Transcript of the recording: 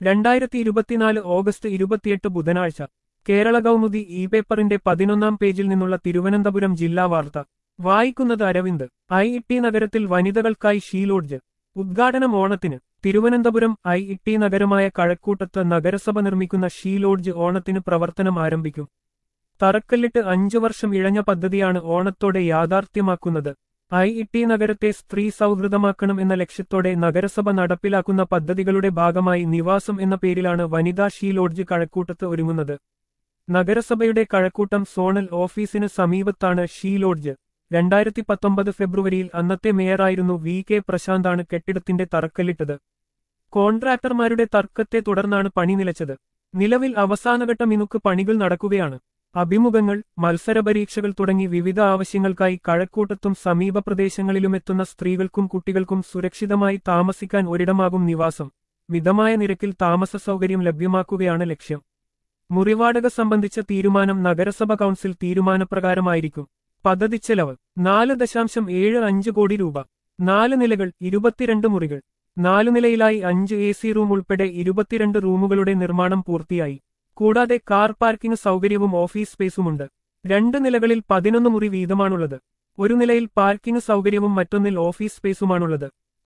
രണ്ടായിരത്തി ഇരുപത്തിനാല് ഓഗസ്റ്റ് ഇരുപത്തിയെട്ട് ബുധനാഴ്ച കേരള കൗമുദി ഇ പേപ്പറിന്റെ പതിനൊന്നാം പേജിൽ നിന്നുള്ള തിരുവനന്തപുരം ജില്ലാ വാർത്ത വായിക്കുന്നത് അരവിന്ദ് ഐ ഇ ടി നഗരത്തിൽ വനിതകൾക്കായി ഷീലോഡ്ജ് ഉദ്ഘാടനം ഓണത്തിന് തിരുവനന്തപുരം ഐ ഇ ടി നഗരമായ കഴക്കൂട്ടത്ത് നഗരസഭ നിർമ്മിക്കുന്ന ഷീലോഡ്ജ് ഓണത്തിന് പ്രവർത്തനം ആരംഭിക്കും തറക്കല്ലിട്ട് അഞ്ചു വർഷം ഇഴഞ്ഞ പദ്ധതിയാണ് ഓണത്തോടെ യാഥാർത്ഥ്യമാക്കുന്നത് ഐ ഇ ടി നഗരത്തെ സ്ത്രീ സൗഹൃദമാക്കണം എന്ന ലക്ഷ്യത്തോടെ നഗരസഭ നടപ്പിലാക്കുന്ന പദ്ധതികളുടെ ഭാഗമായി നിവാസം എന്ന പേരിലാണ് വനിതാ ഷീ ലോഡ്ജ് കഴക്കൂട്ടത്ത് ഒരുങ്ങുന്നത് നഗരസഭയുടെ കഴക്കൂട്ടം സോണൽ ഓഫീസിന് സമീപത്താണ് ഷീ ലോഡ്ജ് രണ്ടായിരത്തി പത്തൊമ്പത് ഫെബ്രുവരിയിൽ അന്നത്തെ മേയറായിരുന്നു വി കെ പ്രശാന്താണ് കെട്ടിടത്തിന്റെ തറക്കല്ലിട്ടത് കോൺട്രാക്ടർമാരുടെ തർക്കത്തെ തുടർന്നാണ് പണി നിലച്ചത് നിലവിൽ അവസാനഘട്ട മിനുക്ക് പണികൾ നടക്കുകയാണ് അഭിമുഖങ്ങൾ മത്സരപരീക്ഷകൾ തുടങ്ങി വിവിധ ആവശ്യങ്ങൾക്കായി കഴക്കൂട്ടത്തും സമീപ പ്രദേശങ്ങളിലുമെത്തുന്ന സ്ത്രീകൾക്കും കുട്ടികൾക്കും സുരക്ഷിതമായി താമസിക്കാൻ ഒരിടമാകും നിവാസം മിതമായ നിരക്കിൽ താമസ സൗകര്യം ലഭ്യമാക്കുകയാണ് ലക്ഷ്യം മുറിവാടക സംബന്ധിച്ച തീരുമാനം നഗരസഭ കൗൺസിൽ തീരുമാനപ്രകാരമായിരിക്കും പദ്ധതി ചെലവ് നാല് ദശാംശം ഏഴ് അഞ്ച് കോടി രൂപ നാല് നിലകൾ ഇരുപത്തിരണ്ട് മുറികൾ നാലു നിലയിലായി അഞ്ച് എ സി റൂം ഉൾപ്പെടെ ഇരുപത്തിരണ്ട് റൂമുകളുടെ നിർമ്മാണം പൂർത്തിയായി കൂടാതെ കാർ പാർക്കിംഗ് സൗകര്യവും ഓഫീസ് സ്പേസുമുണ്ട് രണ്ട് നിലകളിൽ പതിനൊന്ന് മുറി വീതമാണുള്ളത് ഒരു നിലയിൽ പാർക്കിംഗ് സൗകര്യവും മറ്റൊന്നിൽ ഓഫീസ് സ്പേസുമാണുള്ളത്